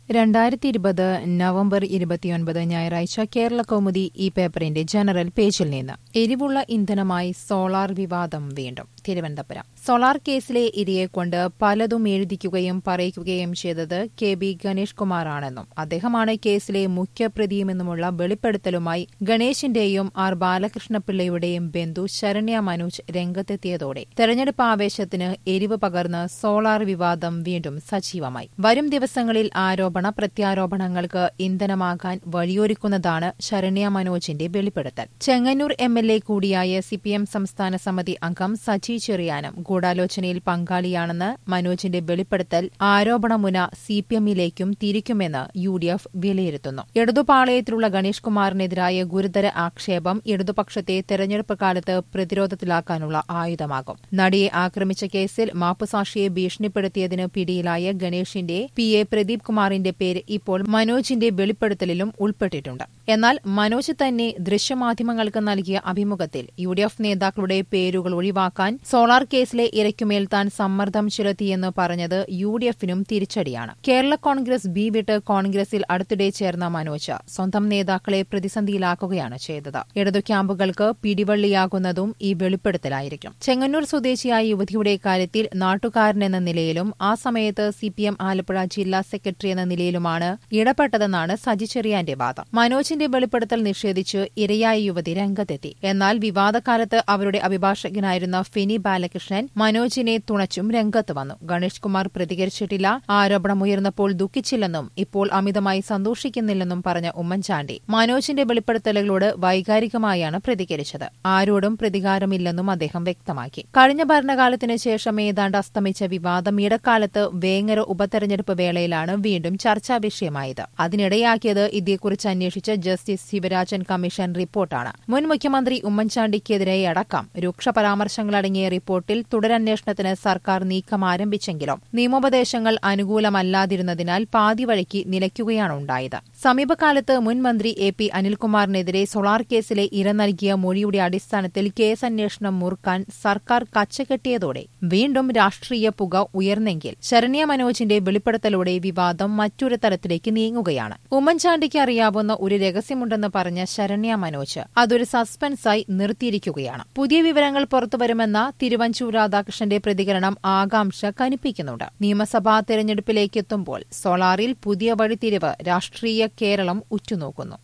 രണ്ടായിരത്തി ഇരുപത് നവംബർ ഇരുപത്തിയൊൻപത് ഞായറാഴ്ച കേരള കൗമുദി ഈ പേപ്പറിന്റെ ജനറൽ പേജിൽ നിന്ന് എരിവുള്ള ഇന്ധനമായി സോളാർ വിവാദം വീണ്ടും തിരുവനന്തപുരം സോളാർ കേസിലെ ഇരയെക്കൊണ്ട് പലതും എഴുതിക്കുകയും പറയിക്കുകയും ചെയ്തത് കെ ബി ഗണേഷ് കുമാറാണെന്നും അദ്ദേഹമാണ് കേസിലെ മുഖ്യപ്രതിയുമെന്നുമുള്ള വെളിപ്പെടുത്തലുമായി ഗണേശിന്റെയും ആർ ബാലകൃഷ്ണപിള്ളയുടെയും ബന്ധു ശരണ്യ മനോജ് രംഗത്തെത്തിയതോടെ തെരഞ്ഞെടുപ്പ് ആവേശത്തിന് എരിവ് പകർന്ന് സോളാർ വിവാദം വീണ്ടും സജീവമായി വരും ദിവസങ്ങളിൽ ആരോപണ പ്രത്യാരോപണങ്ങൾക്ക് ഇന്ധനമാകാൻ വഴിയൊരുക്കുന്നതാണ് ശരണ്യ മനോജിന്റെ വെളിപ്പെടുത്തൽ ചെങ്ങന്നൂർ എം എൽ എ കൂടിയായ സിപിഎം സംസ്ഥാന സമിതി അംഗം സജി ചെറിയാനും ഗൂഢാലോചനയിൽ പങ്കാളിയാണെന്ന് മനോജിന്റെ വെളിപ്പെടുത്തൽ ആരോപണമുന സിപിഎമ്മിലേക്കും തിരിക്കുമെന്ന് യു ഡി എഫ് വിലയിരുത്തുന്നു ഇടതുപാളയത്തിലുള്ള ഗണേഷ് കുമാറിനെതിരായ ഗുരുതര ആക്ഷേപം ഇടതുപക്ഷത്തെ തെരഞ്ഞെടുപ്പ് കാലത്ത് പ്രതിരോധത്തിലാക്കാനുള്ള ആയുധമാകും നടിയെ ആക്രമിച്ച കേസിൽ മാപ്പുസാക്ഷിയെ ഭീഷണിപ്പെടുത്തിയതിന് പിടിയിലായ ഗണേഷിന്റെ പി എ പ്രദീപ് കുമാറിന്റെ പേര് ഇപ്പോൾ മനോജിന്റെ വെളിപ്പെടുത്തലിലും ഉൾപ്പെട്ടിട്ടുണ്ട് എന്നാൽ മനോജ് തന്നെ ദൃശ്യമാധ്യമങ്ങൾക്ക് നൽകിയ അഭിമുഖത്തിൽ യു ഡി എഫ് നേതാക്കളുടെ പേരുകൾ ഒഴിവാക്കാൻ സോളാർ കേസിലെ ഇരയ്ക്കുമേൽ താൻ സമ്മർദ്ദം ചെലുത്തിയെന്ന് പറഞ്ഞത് യു ഡി എഫിനും തിരിച്ചടിയാണ് കേരള കോൺഗ്രസ് ബി വിട്ട് കോൺഗ്രസിൽ അടുത്തിടെ ചേർന്ന മനോജ് സ്വന്തം നേതാക്കളെ പ്രതിസന്ധിയിലാക്കുകയാണ് ചെയ്തത് ഇടതു ക്യാമ്പുകൾക്ക് പിടിവള്ളിയാകുന്നതും ഈ വെളിപ്പെടുത്തലായിരിക്കും ചെങ്ങന്നൂർ സ്വദേശിയായ യുവതിയുടെ കാര്യത്തിൽ നാട്ടുകാരനെന്ന നിലയിലും ആ സമയത്ത് സിപിഎം ആലപ്പുഴ ജില്ലാ സെക്രട്ടറി എന്ന നിലയിലുമാണ് ഇടപെട്ടതെന്നാണ് സജി ചെറിയാന്റെ വാദം മനോജിന്റെ വെളിപ്പെടുത്തൽ നിഷേധിച്ച് ഇരയായ യുവതി രംഗത്തെത്തി എന്നാൽ വിവാദകാലത്ത് അവരുടെ അഭിഭാഷകനായിരുന്ന ഫെനി ബാലകൃഷ്ണൻ മനോജിനെ തുണച്ചും രംഗത്ത് വന്നു ഗണേഷ് കുമാർ പ്രതികരിച്ചിട്ടില്ല ആരോപണമുയർന്നപ്പോൾ ദുഃഖിച്ചില്ലെന്നും ഇപ്പോൾ അമിതമായി സന്തോഷിക്കുന്നില്ലെന്നും പറഞ്ഞ ഉമ്മൻചാണ്ടി മനോജിന്റെ വെളിപ്പെടുത്തലുകളോട് വൈകാരികമായാണ് പ്രതികരിച്ചത് ആരോടും പ്രതികാരമില്ലെന്നും അദ്ദേഹം വ്യക്തമാക്കി കഴിഞ്ഞ ഭരണകാലത്തിന് ശേഷം ഏതാണ്ട് അസ്തമിച്ച വിവാദം ഇടക്കാലത്ത് വേങ്ങര ഉപതെരഞ്ഞെടുപ്പ് വേളയിലാണ് വീണ്ടും ചർച്ചാ വിഷയമായത് അതിനിടയാക്കിയത് ഇതേക്കുറിച്ച് അന്വേഷിച്ച ജസ്റ്റിസ് ശിവരാജൻ കമ്മീഷൻ റിപ്പോർട്ടാണ് മുൻ മുഖ്യമന്ത്രി ഉമ്മൻചാണ്ടിക്കെതിരെ അടക്കം രൂക്ഷ പരാമർശങ്ങളടങ്ങിയ റിപ്പോർട്ടിൽ തുടരന്വേഷണത്തിന് സർക്കാർ നീക്കം ആരംഭിച്ചെങ്കിലും നിയമോപദേശങ്ങൾ അനുകൂലമല്ലാതിരുന്നതിനാൽ പാതിവഴിക്ക് നിലയ്ക്കുകയാണ് ഉണ്ടായത് സമീപകാലത്ത് മുൻ മന്ത്രി എ പി അനിൽകുമാറിനെതിരെ സോളാർ കേസിലെ ഇര നൽകിയ മൊഴിയുടെ അടിസ്ഥാനത്തിൽ കേസന്വേഷണം മുറുക്കാൻ സർക്കാർ കച്ചകെട്ടിയതോടെ വീണ്ടും രാഷ്ട്രീയ പുക ഉയർന്നെങ്കിൽ ശരണ്യ മനോജിന്റെ വെളിപ്പെടുത്തലോടെ വിവാദം മറ്റൊരു തലത്തിലേക്ക് നീങ്ങുകയാണ് ഉമ്മൻചാണ്ടിക്ക് അറിയാവുന്ന ഒരു രഹസ്യമുണ്ടെന്ന് പറഞ്ഞ ശരണ്യ മനോജ് അതൊരു സസ്പെൻസായി നിർത്തിയിരിക്കുകയാണ് പുതിയ വിവരങ്ങൾ പുറത്തുവരുമെന്ന തിരുവഞ്ചൂർ രാധാകൃഷ്ണന്റെ പ്രതികരണം ആകാംക്ഷ കനിപ്പിക്കുന്നുണ്ട് നിയമസഭാ തെരഞ്ഞെടുപ്പിലേക്കെത്തുമ്പോൾ സോളാറിൽ പുതിയ വഴിത്തിരിവ് രാഷ്ട്രീയ കേരളം ഉറ്റുനോക്കുന്നു